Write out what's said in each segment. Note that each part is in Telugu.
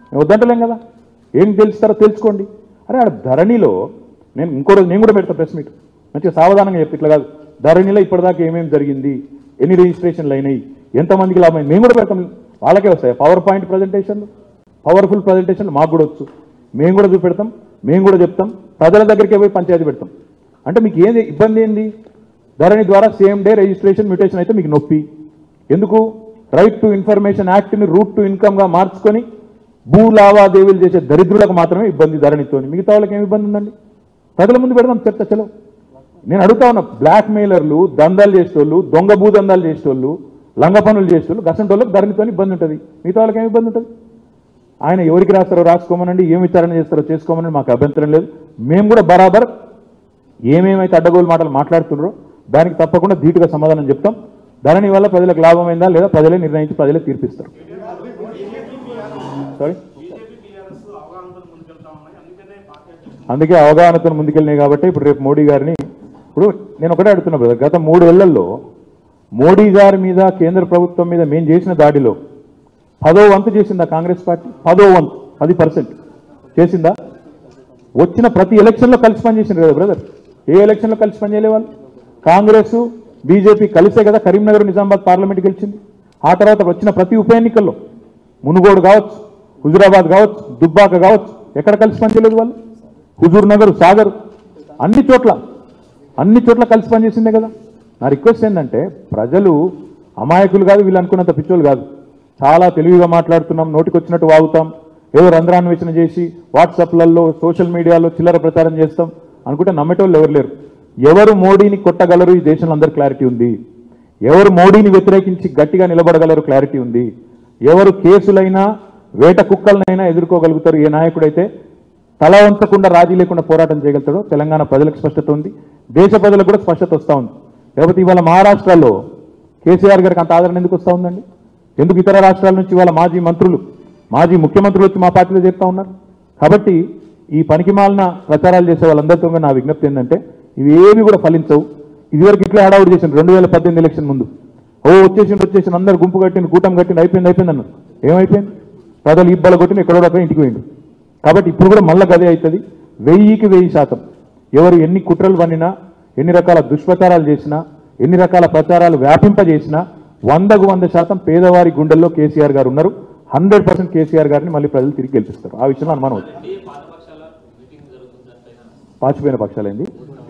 నేను వద్దంటలేం కదా ఏం తెలుస్తారో తెలుసుకోండి అరే ఆడ ధరణిలో నేను ఇంకో రోజు నేను కూడా పెడతా ప్రెస్ మీట్ మంచిగా సావధానంగా చెప్పి ఇట్లా కాదు ధరణిలో ఇప్పటిదాకా ఏమేమి జరిగింది ఎన్ని రిజిస్ట్రేషన్లు అయినాయి ఎంతమందికి లాభం అయింది మేము కూడా పెడతాం వాళ్ళకే వస్తాయి పవర్ పాయింట్ ప్రజెంటేషన్లు పవర్ఫుల్ ప్రజెంటేషన్లు మాకు కూడా వచ్చు మేము కూడా చూపెడతాం మేము కూడా చెప్తాం ప్రజల దగ్గరికి పోయి పంచాయతీ పెడతాం అంటే మీకు ఏది ఇబ్బంది ఏంది ధరణి ద్వారా సేమ్ డే రిజిస్ట్రేషన్ మ్యూటేషన్ అయితే మీకు నొప్పి ఎందుకు రైట్ టు ఇన్ఫర్మేషన్ యాక్ట్ని రూట్ టు ఇన్కమ్గా మార్చుకొని భూ లావాదేవీలు చేసే దరిద్రులకు మాత్రమే ఇబ్బంది ధరణితో మిగతా వాళ్ళకి ఏమి ఇబ్బంది ఉందండి ప్రజల ముందు పెడదాం చర్చ చలో నేను అడుగుతా ఉన్నా బ్లాక్ మెయిలర్లు దందాలు చేసేటోళ్ళు దొంగ భూ దందాలు చేసేటోళ్ళు లంగ పనులు చేసేటోళ్ళు గసంటి వాళ్ళకి ధరణితో ఇబ్బంది ఉంటుంది మిగతా వాళ్ళకి ఏమి ఇబ్బంది ఉంటుంది ఆయన ఎవరికి రాస్తారో రాసుకోమనండి ఏం విచారణ చేస్తారో చేసుకోమనండి మాకు అభ్యంతరం లేదు మేము కూడా బరాబర్ ఏమేమైతే అడ్డగోలు మాటలు మాట్లాడుతున్నారో దానికి తప్పకుండా ధీటుగా సమాధానం చెప్తాం ధరణి వల్ల ప్రజలకు లాభమైందా లేదా ప్రజలే నిర్ణయించి ప్రజలే తీర్పిస్తారు సారీ అందుకే అవగాహనతో ముందుకెళ్ళినాయి కాబట్టి ఇప్పుడు రేపు మోడీ గారిని ఇప్పుడు నేను ఒకటే అడుగుతున్నా బ్రదర్ గత మూడేళ్లలో మోడీ గారి మీద కేంద్ర ప్రభుత్వం మీద మేము చేసిన దాడిలో పదో వంతు చేసిందా కాంగ్రెస్ పార్టీ పదో వంతు పది పర్సెంట్ చేసిందా వచ్చిన ప్రతి ఎలక్షన్లో కలిసి పనిచేసిండ్రు కదా బ్రదర్ ఏ ఎలక్షన్లో కలిసి పనిచేయలే వాళ్ళు కాంగ్రెస్ బీజేపీ కలిసే కదా కరీంనగర్ నిజామాబాద్ పార్లమెంట్ గెలిచింది ఆ తర్వాత వచ్చిన ప్రతి ఉప ఎన్నికల్లో మునుగోడు కావచ్చు హుజురాబాద్ కావచ్చు దుబ్బాక కావచ్చు ఎక్కడ కలిసి పనిచేయలేదు వాళ్ళు హుజూర్ నగర్ సాగర్ అన్ని చోట్ల అన్ని చోట్ల కలిసి పనిచేసిందే కదా నా రిక్వెస్ట్ ఏంటంటే ప్రజలు అమాయకులు కాదు వీళ్ళు అనుకున్నంత పిచ్చోళ్ళు కాదు చాలా తెలివిగా మాట్లాడుతున్నాం నోటికొచ్చినట్టు వాగుతాం ఏదో రంధ్రాన్వేషణ చేసి వాట్సాప్లలో సోషల్ మీడియాలో చిల్లర ప్రచారం చేస్తాం అనుకుంటే నమ్మేటోళ్ళు ఎవరు లేరు ఎవరు మోడీని కొట్టగలరు ఈ దేశంలో అందరు క్లారిటీ ఉంది ఎవరు మోడీని వ్యతిరేకించి గట్టిగా నిలబడగలరు క్లారిటీ ఉంది ఎవరు కేసులైనా వేట కుక్కలనైనా ఎదుర్కోగలుగుతారు ఏ నాయకుడైతే తల వంచకుండా రాజీ లేకుండా పోరాటం చేయగలుగుతాడో తెలంగాణ ప్రజలకు స్పష్టత ఉంది దేశ ప్రజలకు కూడా స్పష్టత వస్తూ ఉంది లేకపోతే ఇవాళ మహారాష్ట్రలో కేసీఆర్ గారికి అంత ఆదరణ ఎందుకు వస్తూ ఉందండి ఎందుకు ఇతర రాష్ట్రాల నుంచి వాళ్ళ మాజీ మంత్రులు మాజీ ముఖ్యమంత్రులు వచ్చి మా పార్టీలో చేరుతా ఉన్నారు కాబట్టి ఈ పనికిమాలిన ప్రచారాలు చేసే వాళ్ళందరితో కూడా నా విజ్ఞప్తి ఏంటంటే ఇవి ఏవి కూడా ఫలించవు ఇదివరకు ఇట్లా హడావుడి చేసిండ్రు రెండు వేల పద్దెనిమిది ఎలక్షన్ ముందు ఓ వచ్చేసిండు వచ్చేసిండు అందరు గుంపు కట్టిండు కూటమి కట్టిండు అయిపోయింది అయిపోయింది అన్నారు ఏమైపోయింది ప్రజలు ఇబ్బంది కొట్టిన ఎక్కడో రకం ఇంటికి పోయిండు కాబట్టి ఇప్పుడు కూడా మళ్ళా గదే అవుతుంది వెయ్యికి వెయ్యి శాతం ఎవరు ఎన్ని కుట్రలు పన్నినా ఎన్ని రకాల దుష్ప్రచారాలు చేసినా ఎన్ని రకాల ప్రచారాలు వ్యాపింపజేసినా వందకు వంద శాతం పేదవారి గుండెల్లో కేసీఆర్ గారు ఉన్నారు హండ్రెడ్ పర్సెంట్ కేసీఆర్ గారిని మళ్ళీ ప్రజలు తిరిగి గెలిపిస్తారు ఆ విషయంలో అనుమానం వచ్చింది ఎన్డీఏ పాతపక్షాల మీటింగ్ జరుగుతుంది దానిపైన పాచిపోయిన పక్షాలేంది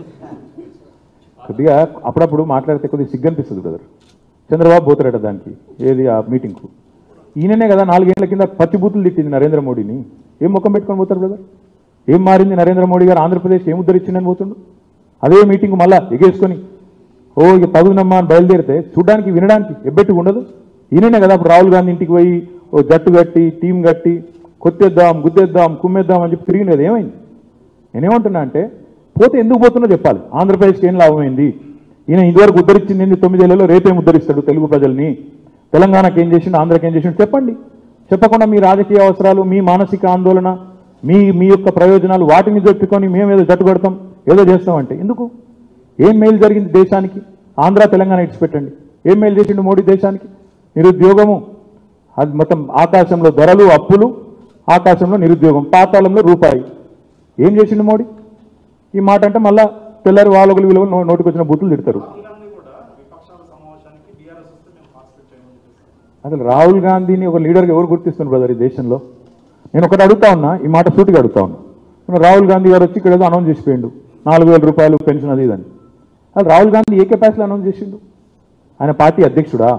కొద్దిగా అప్పుడప్పుడు మాట్లాడితే కొద్దిగా సిగ్గనిపిస్తుంది బ్రదర్ చంద్రబాబు పోతారట దానికి ఏది ఆ మీటింగ్కు ఈయననే కదా నాలుగేళ్ల కింద పచ్చి బూతులు తిట్టింది నరేంద్ర మోడీని ఏం ముఖం పెట్టుకొని పోతారు బ్రదర్ ఏం మారింది నరేంద్ర మోడీ గారు ఆంధ్రప్రదేశ్ ఏం ఉద్ధరించిందని పోతుండు అదే మీటింగ్ మళ్ళా ఎగేసుకొని ఓ ఇక తగునమ్మా అని బయలుదేరితే చూడడానికి వినడానికి ఎబ్బెట్టుగా ఉండదు ఈయననే కదా అప్పుడు రాహుల్ గాంధీ ఇంటికి పోయి ఓ జట్టు కట్టి టీం కట్టి కొత్తేద్దాం గుద్దేద్దాం కుమ్మేద్దాం అని చెప్పి తిరిగింది కదా ఏమైంది నేనేమంటున్నా అంటే పోతే ఎందుకు పోతున్నా చెప్పాలి ఆంధ్రప్రదేశ్కి ఏం లాభమైంది ఈయన ఇదివరకు ఉద్ధరించింది ఏంది తొమ్మిదేళ్లలో రేపేం ఉద్ధరిస్తాడు తెలుగు ప్రజల్ని తెలంగాణకి ఏం చేసిండు ఆంధ్రకి ఏం చేసిండు చెప్పండి చెప్పకుండా మీ రాజకీయ అవసరాలు మీ మానసిక ఆందోళన మీ మీ యొక్క ప్రయోజనాలు వాటిని చెప్పుకొని మేము ఏదో జట్టు కొడతాం ఏదో చేస్తామంటే ఎందుకు ఏం మేలు జరిగింది దేశానికి ఆంధ్ర తెలంగాణ ఇడిచిపెట్టండి ఏం మేలు చేసిండు మోడీ దేశానికి నిరుద్యోగము అది మొత్తం ఆకాశంలో ధరలు అప్పులు ఆకాశంలో నిరుద్యోగం పాతాళంలో రూపాయి ఏం చేసిండు మోడీ ఈ మాట అంటే మళ్ళా తెల్లారి వాళ్ళొకరు విలువ నోటికి వచ్చిన బూతులు తిడతారు రాహుల్ గాంధీ కూడా విపక్షాల సమావేశానికి బీఆర్ఎస్ వస్తే మేము పార్టిసిపేట్ చేయమని చెప్పేసి అసలు రాహుల్ గాంధీని ఒక లీడర్గా ఎవరు గుర్తిస్తున్నారు బ్రదర్ ఈ దేశంలో నేను ఒకటి అడుగుతా ఉన్నా ఈ మాట సూటిగా అడుగుతా ఉన్నా ఇప్పుడు రాహుల్ గాంధీ గారు వచ్చి ఇక్కడ ఏదో అనౌన్స్ చేసిపోయిండు నాలుగు వేల రూపాయలు పెన్షన్ అది ఇదని అసలు రాహుల్ గాంధీ ఏ కెపాసిటీలో అనౌన్స్ చేసిండు ఆయన పార్టీ అధ్యక్షుడా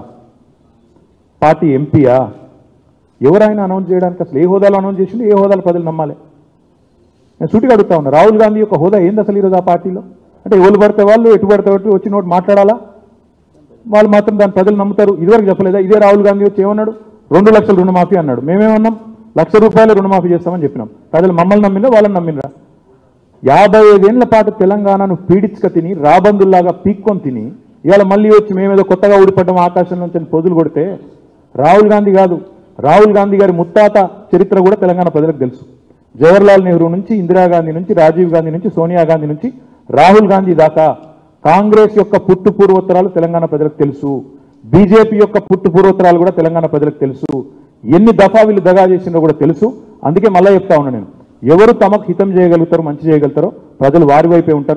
పార్టీ ఎంపీయా ఎవరైనా అనౌన్స్ చేయడానికి అసలు ఏ హోదాలో అనౌన్స్ చేసిండు ఏ హోదాలో ప్రజలు నమ్మాలి నేను సూటిగా అడుగుతా ఉన్నా రాహుల్ గాంధీ యొక్క హోదా ఏంది అసలు ఈరోజు ఆ పార్టీలో అంటే ఎవరు పడితే వాళ్ళు ఎటు పడితే అటు వచ్చి నోటి మాట్లాడాలా వాళ్ళు మాత్రం దాని ప్రజలు నమ్ముతారు ఇదివరకు చెప్పలేదా ఇదే రాహుల్ గాంధీ వచ్చి ఏమన్నాడు రెండు లక్షల రుణమాఫీ అన్నాడు మేమేమన్నాం లక్ష రూపాయలు రుణమాఫీ చేస్తామని చెప్పినాం ప్రజలు మమ్మల్ని నమ్మినా వాళ్ళని నమ్మినరా యాభై ఐదేళ్ల పాటు తెలంగాణను పీడించక తిని రాబందుల్లాగా పీక్కొని తిని ఇవాళ మళ్ళీ వచ్చి మేమేదో కొత్తగా ఊడిపడ్డం ఆకాశం నుంచి అని పొదులు కొడితే రాహుల్ గాంధీ కాదు రాహుల్ గాంధీ గారి ముత్తాత చరిత్ర కూడా తెలంగాణ ప్రజలకు తెలుసు జవహర్లాల్ నెహ్రూ నుంచి ఇందిరాగాంధీ నుంచి రాజీవ్ గాంధీ నుంచి సోనియా గాంధీ నుంచి రాహుల్ గాంధీ దాకా కాంగ్రెస్ యొక్క పుట్టు పూర్వోత్తరాలు తెలంగాణ ప్రజలకు తెలుసు బీజేపీ యొక్క పుట్టు పూర్వోత్తరాలు కూడా తెలంగాణ ప్రజలకు తెలుసు ఎన్ని దఫా వీళ్ళు దగా చేసిందో కూడా తెలుసు అందుకే మళ్ళీ చెప్తా ఉన్నా నేను ఎవరు తమకు హితం చేయగలుగుతారో మంచి చేయగలుగుతారో ప్రజలు వారి వైపే ఉంటారు